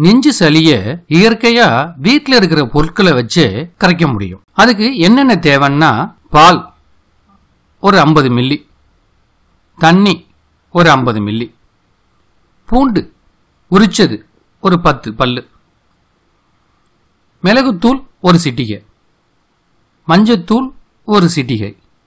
நெஞ்சு சளிய இயற்கையா வீட்ல இருக்கிற பொருட்களை வச்சு கரைக்க முடியும் அதுக்கு என்னென்ன தேவைன்னா பால் ஒரு ஐம்பது மில்லி தண்ணி ஒரு ஐம்பது மில்லி பூண்டு உரிச்சது ஒரு பத்து பல்லு மிளகுத்தூள் ஒரு சிட்டிகை மஞ்சத்தூள் ஒரு சிட்டிகை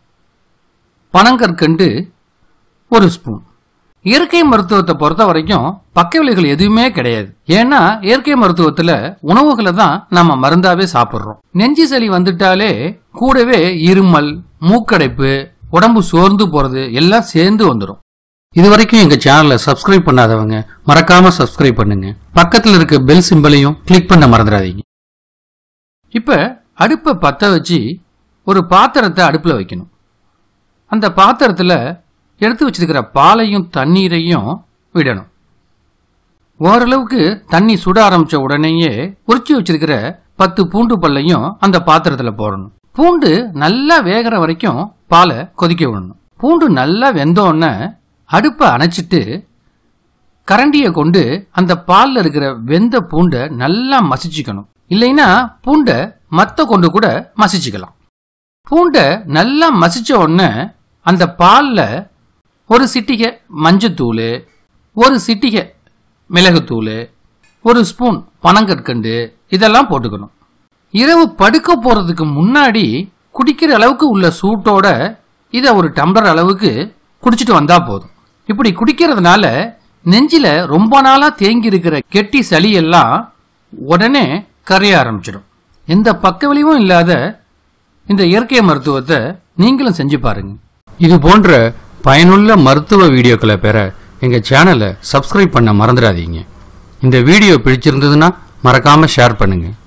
பனங்கற்கண்டு ஒரு ஸ்பூன் இயற்கை மருத்துவத்தை பொறுத்த வரைக்கும் பக்க விளைவுகள் எதுவுமே கிடையாது ஏன்னா இயற்கை மருத்துவத்துல உணவுகளை தான் நம்ம மருந்தாவே சாப்பிடுறோம் நெஞ்சு சளி வந்துட்டாலே கூடவே இருமல் மூக்கடைப்பு உடம்பு சோர்ந்து போறது எல்லாம் சேர்ந்து வந்துடும் இது வரைக்கும் எங்க சேனலை சப்ஸ்கிரைப் பண்ணாதவங்க மறக்காம சப்ஸ்கிரைப் பண்ணுங்க பக்கத்துல இருக்க பெல் சிம்பலையும் கிளிக் பண்ண மறந்துடாதீங்க இப்ப அடுப்பை பத்த வச்சு ஒரு பாத்திரத்தை அடுப்புல வைக்கணும் அந்த பாத்திரத்துல எடுத்து வச்சிருக்கிற பாலையும் தண்ணீரையும் விடணும் ஓரளவுக்கு தண்ணி சுட ஆரம்பிச்ச உடனேயே உரிச்சு வச்சிருக்கிற பத்து பூண்டு பல்லையும் அந்த பாத்திரத்துல போடணும் பூண்டு நல்லா வேகிற வரைக்கும் பாலை கொதிக்க விடணும் பூண்டு நல்லா வெந்தோடனே அடுப்பை அணைச்சிட்டு கரண்டியை கொண்டு அந்த பால்ல இருக்கிற வெந்த பூண்டை நல்லா மசிச்சுக்கணும் இல்லைன்னா பூண்டை மத்த கொண்டு கூட மசிச்சுக்கலாம் பூண்டை நல்லா மசிச்ச உடனே அந்த பால்ல ஒரு சிட்டிகை மஞ்சத்தூள் ஒரு சிட்டிகை மிளகுத்தூள் ஒரு ஸ்பூன் பனங்கற்கண்டு இதெல்லாம் போட்டுக்கணும் இரவு படுக்க போறதுக்கு முன்னாடி குடிக்கிற அளவுக்கு உள்ள சூட்டோட இதை ஒரு டம்ளர் அளவுக்கு குடிச்சிட்டு வந்தா போதும் இப்படி குடிக்கிறதுனால நெஞ்சில ரொம்ப நாளா தேங்கி இருக்கிற கெட்டி சளி எல்லாம் உடனே கரைய ஆரம்பிச்சிடும் எந்த பக்க விளைவும் இல்லாத இந்த இயற்கை மருத்துவத்தை நீங்களும் செஞ்சு பாருங்க இது போன்ற பயனுள்ள மருத்துவ வீடியோக்களை பெற எங்க சேனலை சப்ஸ்கிரைப் பண்ண மறந்துடாதீங்க இந்த வீடியோ பிடிச்சிருந்ததுன்னா மறக்காம ஷேர் பண்ணுங்க